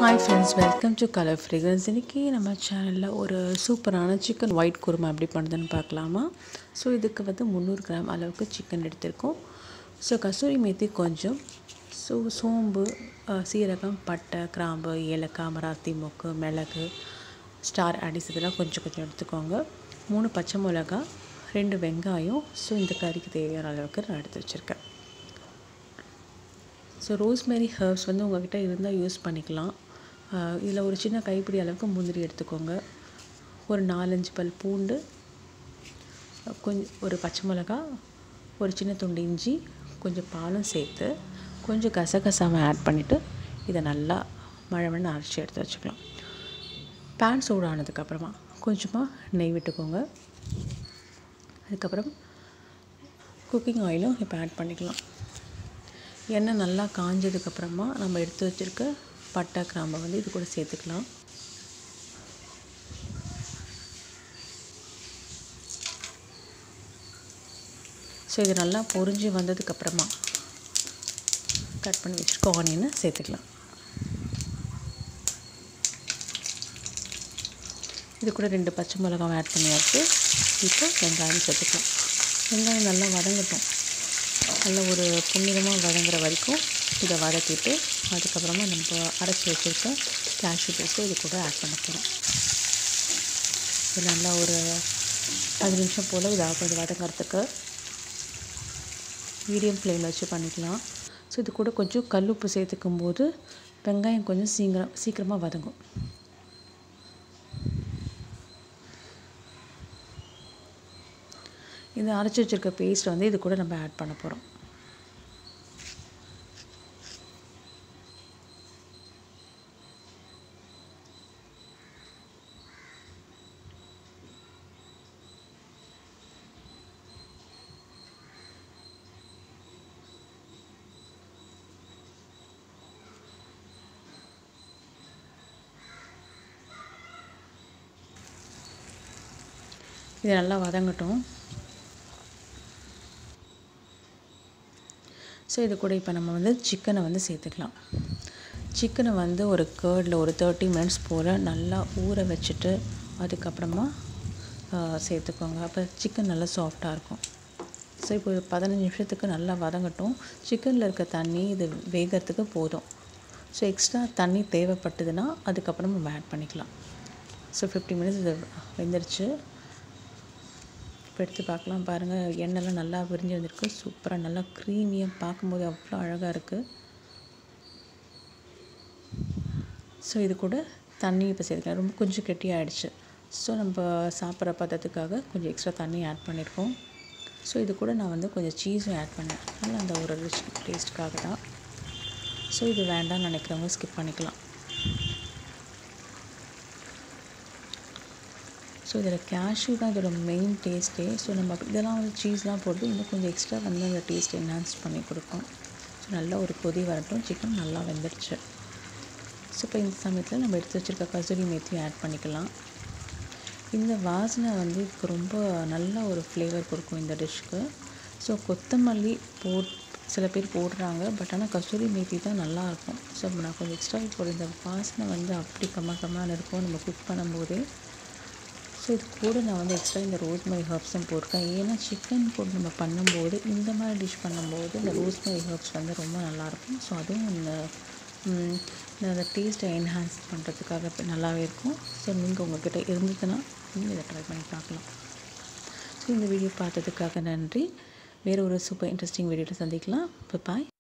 hi friends welcome to colour fragrance இன்றைக்கி நம்ம சேனலில் ஒரு சூப்பரான சிக்கன் ஒயிட் குருமா எப்படி பண்ணுறதுன்னு பார்க்கலாமா ஸோ இதுக்கு வந்து முந்நூறு கிராம் அளவுக்கு சிக்கன் எடுத்திருக்கோம் ஸோ கசூரி மேத்தி கொஞ்சம் ஸோ சோம்பு அஹ், சீரகம் பட்டை கிராம்பு ஏலக்காய் மராத்தி மொக்கு மிளகு ஸ்டார் அடிஸ் இதெல்லாம் கொஞ்சம் கொஞ்சம் எடுத்துக்கோங்க மூணு பச்சை மிளகா ரெண்டு வெங்காயம் ஸோ இந்த கறிக்கு தேவையான அளவுக்கு நான் எடுத்து வச்சுருக்கேன் ஸோ ரோஸ்மேரி ஹர்ப்ஸ் வந்து உங்கள்கிட்ட இருந்தால் யூஸ் பண்ணிக்கலாம் இதில் ஒரு சின்ன கைப்பிடி அளவுக்கு முந்திரி எடுத்துக்கோங்க ஒரு நாலஞ்சு பல் பூண்டு கொஞ்சம் ஒரு பச்சை மிளகா ஒரு சின்ன துண்டு இஞ்சி கொஞ்சம் பாலும் சேர்த்து கொஞ்சம் கசகசாவை ஆட் பண்ணிவிட்டு இதை நல்லா மழை மழை அரைச்சி எடுத்து வச்சுக்கலாம் பேன் சூடானதுக்கப்புறமா கொஞ்சமாக நெய் விட்டுக்கோங்க அதுக்கப்புறம் குக்கிங் ஆயிலும் இப்போ ஆட் பண்ணிக்கலாம் எண்ணெய் நல்லா காஞ்சதுக்கப்புறமா நம்ம எடுத்து வச்சுருக்க பட்டை கிராம்பை வந்து இது கூட சேர்த்துக்கலாம் ஸோ இது நல்லா பொரிஞ்சு வந்ததுக்கப்புறமா கட் பண்ணி வச்சுருக்க ஆனியனை சேர்த்துக்கலாம் இது கூட ரெண்டு பச்சை மிளகாவை ஆட் பண்ணியாச்சு இப்போ வெங்காயம் சேர்த்துக்கலாம் வெங்காயம் நல்லா வதங்கட்டும் நல்ல ஒரு புன்னிறமாக வதங்குற வரைக்கும் இதை வதக்கிட்டு அதுக்கப்புறமா நம்ம அரைச்சி வச்சுருக்க கேஷ்யூ பேஸ்ட்டு இது கூட ஆட் பண்ண போகிறோம் இது நல்லா ஒரு அஞ்சு நிமிஷம் போல் இதை கொஞ்சம் வதங்கிறதுக்கு மீடியம் ஃப்ளேமில் வச்சு பண்ணிக்கலாம் ஸோ இது கூட கொஞ்சம் கல்லுப்பு சேர்த்துக்கும் போது வெங்காயம் கொஞ்சம் சீக்கிரம் சீக்கிரமாக வதங்கும் இந்த அரைச்சி வச்சுருக்க பேஸ்ட் வந்து இது கூட நம்ம ஆட் பண்ண போகிறோம் இது நல்லா வதங்கட்டும் ஸோ இது கூட இப்போ நம்ம வந்து சிக்கனை வந்து சேர்த்துக்கலாம் சிக்கனை வந்து ஒரு கேர்டில் ஒரு தேர்ட்டி மினிட்ஸ் போல் நல்லா ஊற வச்சுட்டு அதுக்கப்புறமா ஆஹ், சேர்த்துக்கோங்க அப்போ சிக்கன் நல்லா சாஃப்டாக இருக்கும் ஸோ இப்போ ஒரு பதினஞ்சு நிமிஷத்துக்கு நல்லா வதங்கட்டும் சிக்கனில் இருக்க தண்ணி இது வேகிறதுக்கு போதும் ஸோ எக்ஸ்ட்ரா தண்ணி தேவைப்பட்டதுன்னா அதுக்கப்புறம் நம்ம ஆட் பண்ணிக்கலாம் ஸோ ஃபிஃப்டி மினிட்ஸ் இது வெந்துருச்சு இப்போ எடுத்து பார்க்கலாம் பாருங்கள் எண்ணெய்லாம் நல்லா விரிஞ்சு வந்திருக்கு சூப்பராக நல்லா க்ரீமியாக பார்க்கும்போது அவ்வளோ அழகாக இருக்குது ஸோ இது கூட தண்ணி இப்போ சேர்த்துக்கலாம் ரொம்ப கொஞ்சம் கெட்டியாகிடுச்சு ஸோ நம்ம சாப்பிட்ற பதத்துக்காக கொஞ்சம் எக்ஸ்ட்ரா தண்ணி ஆட் பண்ணியிருக்கோம் ஸோ இது கூட நான் வந்து கொஞ்சம் சீஸும் ஆட் பண்ணேன் அதனால் அந்த ஒரு ரிச் டேஸ்ட்டுக்காக தான் ஸோ இது வேண்டாம்னு நினைக்கிறவங்க ஸ்கிப் பண்ணிக்கலாம் ஸோ இதில் கேஷ்யூ தான் இதோட மெயின் டேஸ்ட்டே ஸோ நம்ம இதெல்லாம் வந்து சீஸ்லாம் போட்டு இன்னும் கொஞ்சம் எக்ஸ்ட்ரா வந்து அந்த டேஸ்ட் என்ஹான்ஸ் பண்ணி கொடுக்கும் ஸோ நல்லா ஒரு கொதி வரட்டும் சிக்கன் நல்லா வெந்துடுச்சு ஸோ இப்போ இந்த சமயத்தில் நம்ம எடுத்து வச்சுருக்க கசூரி மேத்தியும் ஆட் பண்ணிக்கலாம் இந்த வாசனை வந்து இதுக்கு ரொம்ப நல்ல ஒரு ஃப்ளேவர் கொடுக்கும் இந்த டிஷ்க்கு ஸோ கொத்தமல்லி போட் சில பேர் போடுறாங்க பட் ஆனால் கசூரி மேத்தி தான் நல்லாயிருக்கும் ஸோ நான் கொஞ்சம் எக்ஸ்ட்ரா போடுற இந்த வாசனை வந்து அப்படி கம்ம கம்மான்னு இருக்கும் நம்ம குக் பண்ணும்போதே ஸோ இது கூட நான் வந்து எக்ஸ்ட்ரா இந்த ரோஸ்மரி ஹர்ப்ஸும் போட்டிருக்கேன் ஏன்னா சிக்கன் போட்டு நம்ம பண்ணும்போது இந்த மாதிரி டிஷ் பண்ணும்போது இந்த ரோஸ்மரி ஹர்ப்ஸ் வந்து ரொம்ப நல்லாயிருக்கும் ஸோ அதுவும் இந்த ம், இந்த அந்த டேஸ்ட்டை என்ஹான்ஸ் பண்ணுறதுக்காக இப்ப நல்லாவே இருக்கும் ஸோ நீங்கள் உங்கள்கிட்ட இருந்ததுன்னா நீங்கள் இதை ட்ரை பண்ணி பார்க்கலாம் ஸோ இந்த வீடியோ பார்த்ததுக்காக நன்றி வேறு ஒரு சூப்பர் இன்ட்ரெஸ்டிங் வீடியோவில் சந்திக்கலாம் பாய்